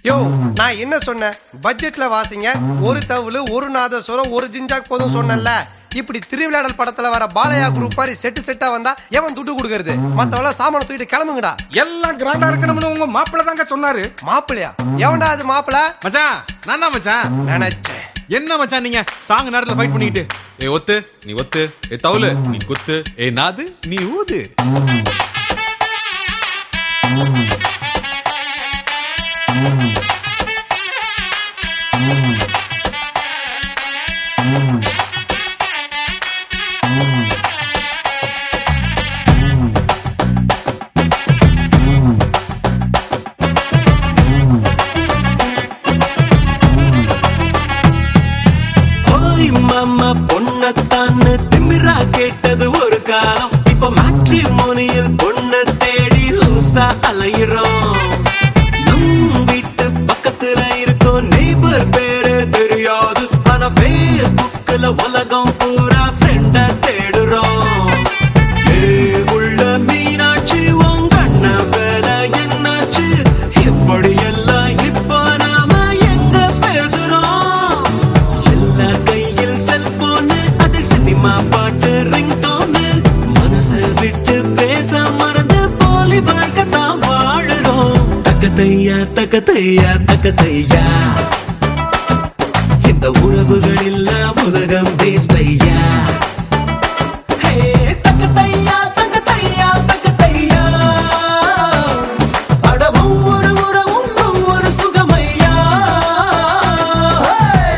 யோ நான் என்ன சொன்னேன் பட்ஜெட்ல வாசிங்க ஒரு தவுளு ஒரு நாதஸ்வரம் ஒரு ஜிஞ்சாக் போதும் சொன்னேன்ல இப்படி திருவிளையாடல் படத்துல வர பாலையா குரூப் மாதிரி செட்டு செட்டா வந்தா எவன் துட்டு கொடுக்கறது மத்தவள சாமான தூக்கிட்டு கிளம்புங்கடா எல்லாம் கிராண்டா இருக்கணும்னு உங்க மாப்பிள்ள தாங்க சொன்னாரு மாப்பிளையா எவன்டா அது மாப்பிள மச்சான் நான் தான் மச்சான் நினைச்சேன் என்ன மச்சான் நீங்க சாங் நேரத்துல ஃபைட் பண்ணிக்கிட்டு ஏ ஒத்து நீ ஒத்து ஏ தவுலு நீ குத்து ஏ நாது நீ ஊது ஓய் மாமா பொண்ணத்தான்னு திமிரா கேட்டது ஒரு காலம் இப்ப மேட்ரிமோனியில் பொண்ண தேடி லூசா அலையிறோம் நம் வீட்டு பக்கத்துல இருக்கும் நெய்பர் பேரு தெரியாது ஆனா ஃபேஸ்புக்ல உலகம் பூரா ஃப்ரெண்ட தேடுறோம் ஏ உள்ள மீனாட்சி உன் கண்ண வேலை என்னாச்சு எப்படி எல்லாம் இப்ப நாம எங்க பேசுறோம் எல்லார் கையில் செல்போனு அதில் சினிமா பாட்டு ரிங்டோனு மனசை விட்டு பேச மறந்து போலி வாழ்க்கை தான் வாழுறோம் தக்கத்தையா தக்கத்தையா தக்கத்தையா இந்த உறவுகள் எல்லாம் உலகம் பேசலையா ஹே, தக்கத்தையா, தக்கத்தையா, தக்கத்தையா. அட ஒவ்வொரு உறவும் ஒவ்வொரு சுகமையா ஹே!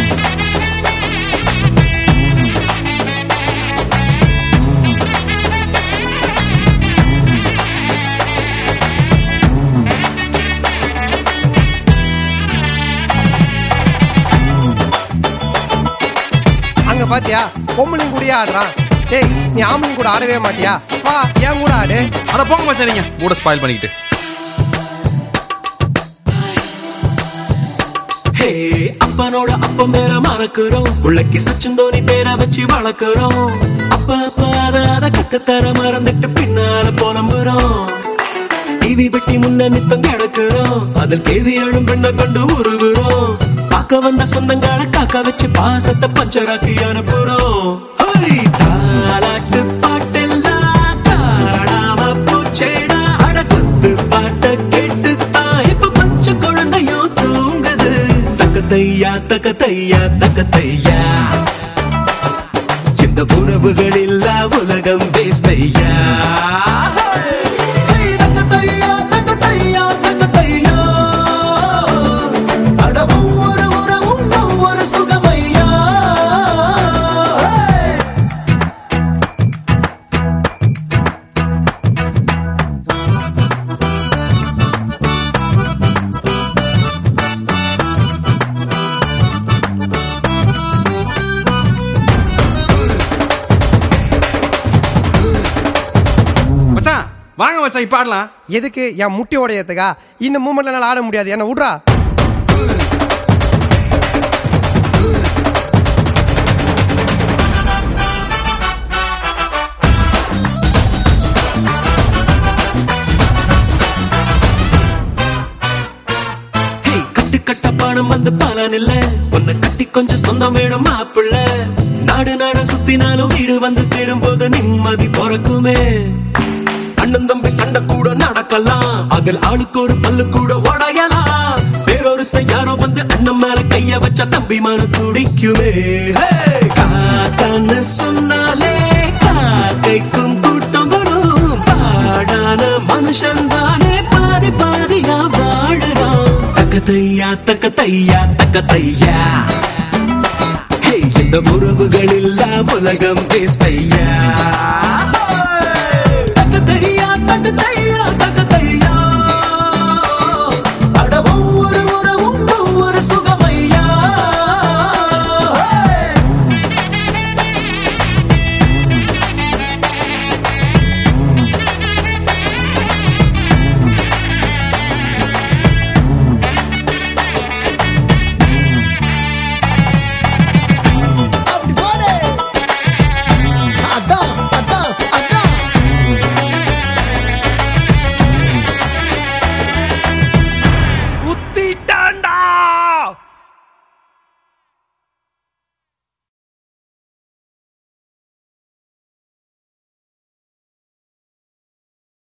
அங்க பாத்தியா பொம்பளையும் கூடயே ஆடுறான் டேய் நீ ஆம்பளையும் கூட ஆடவே மாட்டியா வா என் கூட ஆடு அட போங்க மச்சான் நீங்க மூட ஸ்பாயில் பண்ணிக்கிட்டு ஹே அப்பனோட அப்பம் பேர மறக்கிறோம் புள்ளைக்கு சச்சின் தோனி பேரை வச்சு வளர்க்கிறோம் அப்ப அப்ப அத அத கத்துத்தர மறந்துட்டு பின்னால புலம்புறோம் டிவி பெட்டி முன்ன நித்தம் கிடக்கிறோம் அதில் தேவையான பெண்ணை கண்டு உருகுறோம் பார்க்க வந்த சொந்தங்களை காக்க வச்சு பாசத்தை பஞ்சராக்கி அனுப்புறோம் ஹை, தாலாட்டு பாட்டெல்லாம் காணாம பூச்சேடா அட குத்து பாட்ட கேட்டு தான் இப்ப பச்சை குழந்தையும் தூங்குது தக்கத்தையா தக்கத்தையா தக்கத்தையா இந்த உறவுகள் இல்லா உலகம் வேஸ்டையா தக்கத்தையா தக்கத்தையா தக்கத்தையா அட ஒவ்வொரு உறவும் ஒவ்வொரு சுகமையா மச்சான் வாங்க மச்சான் இப்ப ஆடலாம் எதுக்கு என் முட்டி உடையத்துக்கா இந்த மூமெண்ட்ல என்னால ஆட முடியாது என்ன விட்றா ஹே, கட்டு கட்ட பணம் வந்து பலன் இல்ல உன்னை கட்டி கொஞ்சம் சொந்தம் வேணும் மாப்பிள்ள நாடு நாட சுத்தினாலும் வீடு வந்து சேரும் போது நிம்மதி பிறக்குமே அண்ணன் தம்பி சண்டை கூட நடக்கலாம் அதில் ஆளுக்கு ஒரு பல்லு கூட உடையலாம் வேறொருத்த யாரோ வந்து அண்ணன் மேல கைய வச்சா தம்பி மன துடிக்குமே ஹே, காக்கான்னு சொன்னாலே காக்கைக்கும் கூட்டம் வரும் பாடான மனுஷன் தானே பாதி பாதியா வாழுறான் தக்கத்தையா தக்கத்தையா தக்கத்தையா ஹே, இந்த உறவுகள் இல்லா உலகம் வேஸ்டையா